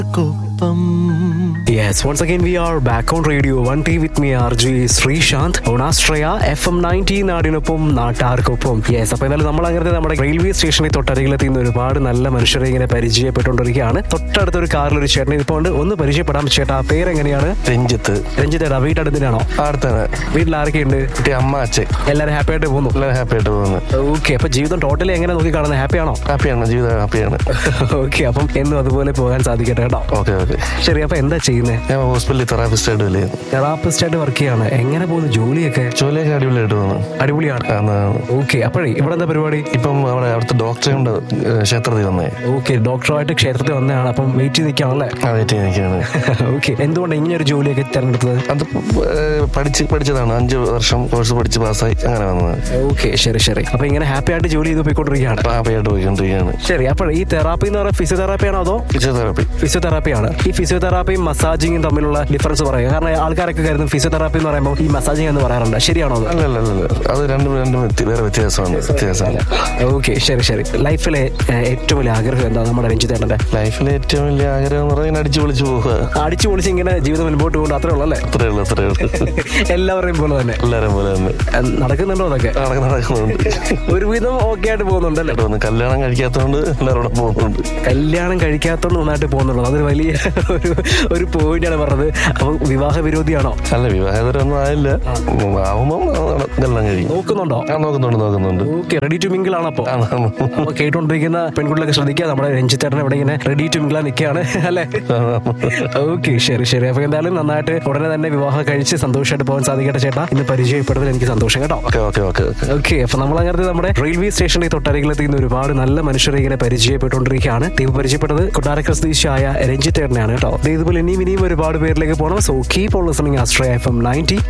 Koppam Yes, once again we are back on radio 1T with me RJ Sreesanth on Astraya FM 90 നാടിനൊപ്പം നാട്ടാർക്കൊപ്പം yes അപ്പൊ എന്നാലും നമ്മൾ അങ്ങനത്തെ നമ്മുടെ റെയിൽവേ സ്റ്റേഷനിൽ തൊട്ടരികിലെത്തി നിന്ന് ഒരുപാട് നല്ല മനുഷ്യരെ ഇങ്ങനെ പരിചയപ്പെട്ടുകൊണ്ടിരിക്കുകയാണ് തൊട്ടടുത്ത ഒരു കാറിൽ ഒരു ചേട്ടൻ ഇപ്പോൾ ഉണ്ട് ഒന്ന് പരിചയപ്പെടാം ചേട്ടാ പേരെങ്ങനെയാണ് രഞ്ജിത്ത് രഞ്ജിത്തേട്ടാ വീട്ടടുത്തിനാണോ അടുത്താണ് വീട്ടിൽ ആരൊക്കെയുണ്ട് കുട്ടി അമ്മ അച്ഛൻ എല്ലാവരും ഹാപ്പി ആയിട്ട് പോകുന്നു എല്ലാവരും ഹാപ്പി ആയിട്ട് പോകുന്നു ഓക്കെ അപ്പൊ ജീവിതം ടോട്ടലി എങ്ങനെ നോക്കി കാണുന്നത് ഹാപ്പിയാണോ ഹാപ്പിയാണ് ജീവിതം ഹാപ്പിയാണ് ഓക്കെ അപ്പം എന്നും അതുപോലെ പോകാൻ സാധിക്കട്ടെ കേട്ടോ ഓക്കെ ഓക്കെ ശരി അപ്പൊ എന്താ ചെയ്യുന്നത് ഞാൻ ഹോസ്പിറ്റലിൽ തെറാപ്പിസ്റ്റ് ആയിട്ട് വില ചെയ്യുന്നു തെറാപ്പിസ്റ്റ് ആയിട്ട് വർക്ക് ചെയ്യാണ് എങ്ങനെ പോകുന്നു ജോലിയൊക്കെ ജോലിയൊക്കെ അടിപൊളിയായിട്ട് പോകുന്നു അടിപൊളിയാണ് ആണ്, ആണ്. ഓക്കെ അപ്പോഴേ ഇവിടെ എന്താ പരിപാടി ഇപ്പം അവിടെ അവിടുത്തെ ഡോക്ടറെ കൊണ്ട് ഏഹ്, ക്ഷേത്രത്തിൽ വന്നേ ഓക്കെ ഡോക്ടറുമായിട്ട് ക്ഷേത്രത്തിൽ വന്നതാണ് അപ്പം വെയിറ്റ് ചെയ്ത് നിൽക്കുകയാണല്ലേ ആ വെയിറ്റ് ചെയ്ത് നിൽക്കുകയാണ് ഓക്കെ എന്തുകൊണ്ട് ഇങ്ങനെ ഒരു ജോലിയൊക്കെ തിരഞ്ഞെടുത്തത് അത് ഏഹ്, പഠിച്ച് പഠിച്ചതാണ് അഞ്ച് വർഷം കോഴ്സ് പഠിച്ച് പാസ്സായി അങ്ങനെ വന്നത് ഓക്കെ ശരി ശരി അപ്പൊ ഇങ്ങനെ ഹാപ്പി ആയിട്ട് ജോലി ചെയ്ത് പോയിക്കൊണ്ടിരിക്കുകയാണ് അപ്പൊ ഹാപ്പിയായിട്ട് പോയിക്കൊണ്ടിരിക്കുകയാണ് ശരി അപ്പോൾ ഈ തെറാപ്പി എന്ന് പറയുന്നത് ഫിസിയോതെറാപ്പി ആണോ അതോ ഫിസിയോതെറാപ്പി ഫിസിയോതെറാപ്പിയാണ് ഈ ഫിസിയോതെറാപ്പിയും മസാജിങ്ങും തമ്മിലുള്ള ഡിഫറൻസ് പറയുക കാരണം ആൾക്കാരൊക്കെ കരുതും ഫിസിയോതെറാപ്പി എന്ന് പറയുമ്പോൾ ഈ മസാജിങ് എന്ന് പറയാറുണ്ട് ശരിയാണോ അത് അല്ല അല്ല അല്ല അല്ല. അത് രണ്ടും രണ്ടും വ്യത്യ- വേറെ വ്യത്യാസമാണ് വ്യത്യാസമാണ് ഓക്കെ ശരി ശരി ലൈഫിലെ ഏഹ്, ഏറ്റവും വലിയ ആഗ്രഹം എന്താ നമ്മുടെ രഞ്ജിത്തേട്ടന്റെ ലൈഫിലെ ഏറ്റവും വലിയ ആഗ്രഹം എന്ന് പറഞ്ഞാൽ അടിച്ചു പൊളിച്ചു പോവുക അടിച്ചു പൊളിച്ച് ഇങ്ങനെ ജീവിതം മുൻപോട്ട് പോകുന്നത് അത്രേ ഉള്ളൂ അല്ലേ അത്രേ ഉള്ളൂ അത്രേ ഉള്ളൂ എല്ലാവരെയും പോലെ തന്നെ എല്ലാവരും പോലെ തന്നെ ഏഹ്, നടക്കുന്നുണ്ടോ അതൊക്കെ നടക്കുന്ന നടക്കുന്നുണ്ട് ഒരുവിധം ഓക്കെ ആയിട്ട് പോകുന്നുണ്ടല്ലേ കേട്ടോ, ഒന്ന് കല്യാണം കഴിക്കാത്തതുകൊണ്ട് എല്ലാവരോടും പോകുന്നുണ്ട് കല്യാണം കഴിക്കാത്തോണ്ട് നന്നായിട്ട് പോകുന്നുള്ളൂ അതൊരു വലിയ ഒരു ഒരു പോയിന്റാണ് പറഞ്ഞത് അപ്പൊ വിവാഹ വിരോധിയാണോ അല്ല വിവാഹിതരൊന്നും ആയില്ല ആവുമ്പം കല്യാണം കഴിയും നോക്കുന്നുണ്ടോ ഞാൻ നോക്കുന്നുണ്ട് നോക്കുന്നുണ്ട് ഓക്കെ റെഡി ടു മിങ്കിൾ ആണ് അപ്പോ ആണ്, ആണ്. അപ്പൊ കേട്ടുകൊണ്ടിരിക്കുന്ന പെൺകുട്ടികളൊക്കെ ശ്രദ്ധിക്കുക നമ്മുടെ രഞ്ജിത്തേട്ടൻ ഇവിടെ ഇങ്ങനെ റെഡി ടു മിങ്കിളാ നിൽക്കുകയാണ് അല്ലേ ഓക്കെ ശരി ശരി അപ്പൊ എന്തായാലും നന്നായിട്ട് ഉടനെ തന്നെ വിവാഹം കഴിച്ച് സന്തോഷമായിട്ട് പോകാൻ സാധിക്കട്ടെ ചേട്ടാ ഇന്ന് പരിചയപ്പെടുന്നതിൽ എനിക്ക് സന്തോഷം കേട്ടോ okay okay okay okay okay അപ്പൊ നമ്മൾ അങ്ങനത്തെ നമ്മുടെ റെയിൽവേ സ്റ്റേഷനിൽ തൊട്ടരികിലെത്തി ഇന്ന് ഒരുപാട് നല്ല മനുഷ്യരെ ഇങ്ങനെ പരിചയപ്പെട്ടുകൊണ്ടിരിക്കുകയാണ് ദീപ് പരിചയപ്പെട്ടത് കൊട്ടാരക്കര സ്വദേശിയായ രഞ്ജിത്തേട്ടനാണ് കേട്ടോ ദേ ഇതുപോലെ ഇനിയും ഇനിയും ഒരുപാട് പേരിലേക്ക് പോകണം സോ കീപ് ഓൺ ലിസണിങ് ആസ്ട്രേ എഫ് എം നയൻറ്റി